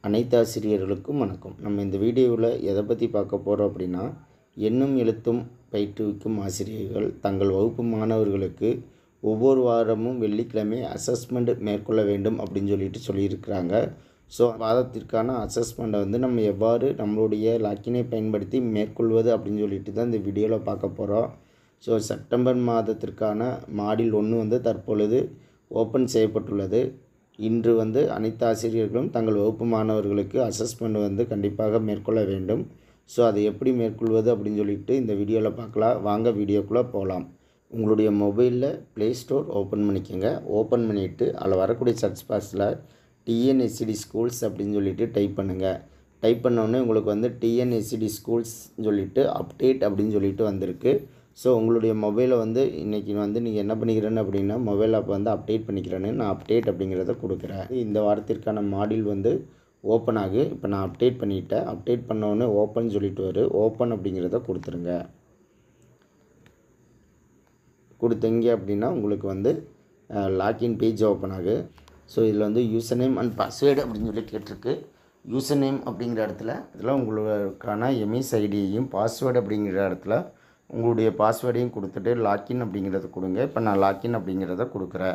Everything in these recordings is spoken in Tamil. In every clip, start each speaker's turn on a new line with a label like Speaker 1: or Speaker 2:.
Speaker 1: அனைத்து ஆசிரியர்களுக்கும் வணக்கம் நம்ம இந்த வீடியோவில் எதை பற்றி பார்க்க போகிறோம் அப்படின்னா எண்ணும் எழுத்தும் பயிற்றுவிக்கும் ஆசிரியர்கள் தங்கள் வகுப்பு மாணவர்களுக்கு ஒவ்வொரு வாரமும் வெள்ளிக்கிழமை அசஸ்மெண்ட் மேற்கொள்ள வேண்டும் அப்படின்னு சொல்லிட்டு சொல்லியிருக்கிறாங்க ஸோ வாதத்திற்கான அசஸ்மெண்ட்டை வந்து நம்ம எவ்வாறு நம்மளுடைய லாக்கினை பயன்படுத்தி மேற்கொள்வது அப்படின்னு சொல்லிட்டு தான் இந்த வீடியோவில் பார்க்க போகிறோம் ஸோ செப்டம்பர் மாதத்திற்கான மாடில் ஒன்று வந்து தற்பொழுது ஓப்பன் செய்யப்பட்டுள்ளது இன்று வந்து அனைத்து ஆசிரியர்களும் தங்கள் வகுப்பு மாணவர்களுக்கு அசஸ்மெண்ட் வந்து கண்டிப்பாக மேற்கொள்ள வேண்டும் ஸோ அதை எப்படி மேற்கொள்வது அப்படின்னு சொல்லிட்டு இந்த வீடியோவில் பார்க்கலாம் வாங்க வீடியோக்குள்ளே போகலாம் உங்களுடைய மொபைலில் ப்ளே ஸ்டோர் ஓப்பன் பண்ணிக்கோங்க ஓப்பன் பண்ணிவிட்டு அதில் வரக்கூடிய சர்ச் பாக்ஸில் டிஎன்எஸ்சிடி ஸ்கூல்ஸ் அப்படின்னு சொல்லிட்டு டைப் பண்ணுங்கள் டைப் பண்ணோடனே உங்களுக்கு வந்து டிஎன்எஸ்சிடி ஸ்கூல்ஸ் சொல்லிட்டு அப்டேட் அப்படின்னு சொல்லிட்டு வந்திருக்கு ஸோ உங்களுடைய மொபைலை வந்து இன்றைக்கி வந்து நீங்கள் என்ன பண்ணிக்கிறேன்னு அப்படின்னா மொபைல் ஆப் வந்து அப்டேட் பண்ணிக்கிறேன்னு நான் அப்டேட் அப்படிங்கிறத கொடுக்குறேன் இந்த வாரத்திற்கான மாடில் வந்து ஓப்பன் ஆகு இப்போ நான் அப்டேட் பண்ணிட்டேன் அப்டேட் பண்ணோடனே ஓப்பன் சொல்லிட்டு வரும் ஓப்பன் அப்படிங்கிறத கொடுத்துருங்க கொடுத்தீங்க அப்படின்னா உங்களுக்கு வந்து லாக்இன் பேஜ் ஓப்பன் ஆகு ஸோ இதில் வந்து யூசர் நேம் அண்ட் பாஸ்வேர்டு அப்படின்னு சொல்லி கேட்டிருக்கு யூசர் நேம் அப்படிங்கிற இடத்துல இதில் உங்களுக்கான எம்எஸ் ஐடியையும் பாஸ்வேர்டு அப்படிங்கிற இடத்துல உங்களுடைய பாஸ்வேர்டையும் கொடுத்துட்டு லாக்இன் அப்படிங்கிறத கொடுங்க இப்போ நான் லாக்இன் அப்படிங்கிறத கொடுக்குறேன்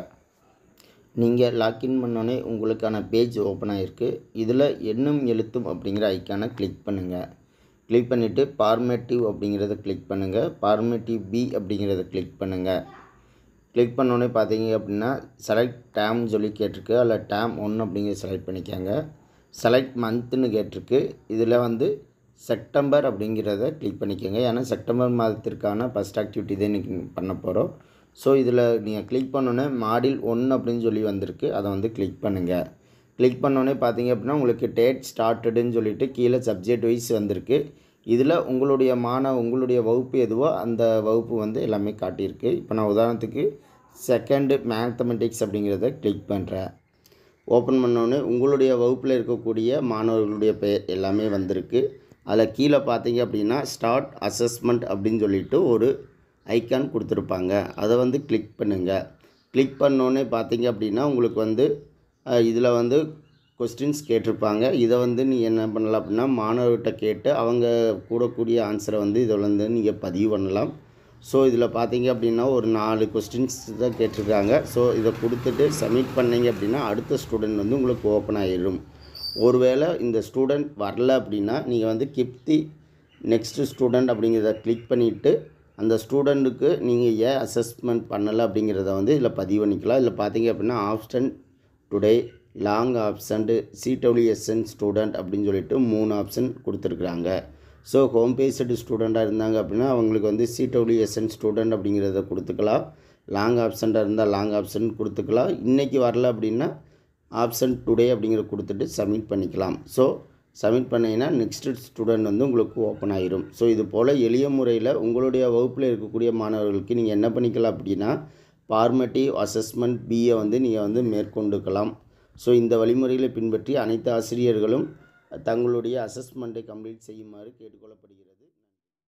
Speaker 1: நீங்கள் லாக்இன் பண்ணோடனே உங்களுக்கான பேஜ் ஓப்பன் ஆகிருக்கு இதில் எண்ணும் எழுத்தும் அப்படிங்கிற ஐக்கானை கிளிக் பண்ணுங்கள் கிளிக் பண்ணிவிட்டு ஃபார்மேட்டிவ் அப்படிங்கிறத கிளிக் பண்ணுங்கள் ஃபார்மேட்டிவ் பி அப்படிங்கிறத கிளிக் பண்ணுங்கள் கிளிக் பண்ணோடனே பார்த்தீங்க அப்படின்னா செலக்ட் டேம் சொல்லி கேட்டிருக்கு அதில் டேம் ஒன்று அப்படிங்கிறத செலக்ட் பண்ணிக்கோங்க செலக்ட் மந்த்துன்னு கேட்டிருக்கு இதில் வந்து செப்டம்பர் அப்படிங்கிறத கிளிக் பண்ணிக்கோங்க ஏன்னா செப்டம்பர் மாதத்திற்கான ஃபஸ்ட் ஆக்டிவிட்டி தான் இன்றைக்கி பண்ண போகிறோம் ஸோ இதில் நீங்கள் கிளிக் பண்ணோன்னே மாடில் ஒன்று அப்படின்னு சொல்லி வந்திருக்கு அதை வந்து கிளிக் பண்ணுங்கள் கிளிக் பண்ணோன்னே பார்த்தீங்க அப்படின்னா உங்களுக்கு டேட் ஸ்டார்டடுன்னு சொல்லிட்டு கீழே சப்ஜெக்ட் வைஸ் வந்திருக்கு இதில் உங்களுடைய மாணவ உங்களுடைய வகுப்பு எதுவோ அந்த வகுப்பு வந்து எல்லாமே காட்டியிருக்கு இப்போ நான் உதாரணத்துக்கு செகண்டு மேத்தமெட்டிக்ஸ் அப்படிங்கிறத கிளிக் பண்ணுறேன் ஓப்பன் பண்ணோன்னே உங்களுடைய வகுப்பில் இருக்கக்கூடிய மாணவர்களுடைய பெயர் எல்லாமே வந்திருக்கு அதில் கீழே பார்த்தீங்க அப்படின்னா ஸ்டார்ட் அசஸ்மெண்ட் அப்படின்னு சொல்லிட்டு ஒரு ஐக்கான் கொடுத்துருப்பாங்க அதை வந்து கிளிக் பண்ணுங்கள் கிளிக் பண்ணோன்னே பார்த்தீங்க அப்படின்னா உங்களுக்கு வந்து இதில் வந்து கொஸ்டின்ஸ் கேட்டிருப்பாங்க இதை வந்து நீங்கள் என்ன பண்ணலாம் அப்படின்னா மாணவர்கிட்ட கேட்டு அவங்க கூடக்கூடிய ஆன்சரை வந்து இதில் வந்து நீங்கள் பதிவு பண்ணலாம் ஸோ இதில் பார்த்தீங்க அப்படின்னா ஒரு நாலு கொஸ்டின்ஸ் தான் கேட்டிருக்காங்க ஸோ இதை கொடுத்துட்டு சப்மிட் பண்ணீங்க அப்படின்னா அடுத்த ஸ்டூடெண்ட் வந்து உங்களுக்கு ஓப்பன் ஆகிடும் ஒருவேளை இந்த ஸ்டூடெண்ட் வரல அப்படின்னா நீங்கள் வந்து கிப்தி நெக்ஸ்ட்டு ஸ்டூடெண்ட் அப்படிங்கிறத கிளிக் பண்ணிவிட்டு அந்த ஸ்டூடெண்ட்டுக்கு நீங்கள் ஏன் அசஸ்மெண்ட் பண்ணலை அப்படிங்கிறத வந்து இதில் பதிவு பண்ணிக்கலாம் இதில் பார்த்தீங்க அப்படின்னா ஆப்ஷன் டுடே லாங் ஆப்ஷன்ட்டு சிடபிள்யூஎஸ்என் ஸ்டூடெண்ட் அப்படின்னு சொல்லிட்டு மூணு ஆப்ஷன் கொடுத்துருக்குறாங்க ஸோ ஹோம் பேஸ்டு ஸ்டூடெண்ட்டாக இருந்தாங்க அப்படின்னா அவங்களுக்கு வந்து சிடபிள்யூஎஸ்என் ஸ்டூடெண்ட் அப்படிங்கிறத கொடுத்துக்கலாம் லாங் ஆப்ஷன்ட்டாக இருந்தால் லாங் ஆப்ஷன் கொடுத்துக்கலாம் இன்றைக்கி வரல அப்படின்னா ஆப்ஷன் டுடே அப்படிங்கிற கொடுத்துட்டு சப்மிட் பண்ணிக்கலாம் ஸோ சப்மிட் பண்ணிங்கன்னா நெக்ஸ்ட்டு ஸ்டூடெண்ட் வந்து உங்களுக்கு ஓப்பன் ஆகிரும் ஸோ இது போல் எளிய முறையில் உங்களுடைய வகுப்பில் இருக்கக்கூடிய மாணவர்களுக்கு நீங்கள் என்ன பண்ணிக்கலாம் அப்படின்னா ஃபார்மேட்டிவ் அசஸ்மெண்ட் பிஏ வந்து நீங்கள் வந்து மேற்கொண்டுக்கலாம் ஸோ இந்த வழிமுறைகளை பின்பற்றி அனைத்து ஆசிரியர்களும் தங்களுடைய அசஸ்மெண்ட்டை கம்ப்ளீட் செய்யுமாறு கேட்டுக்கொள்ளப்படுகிறது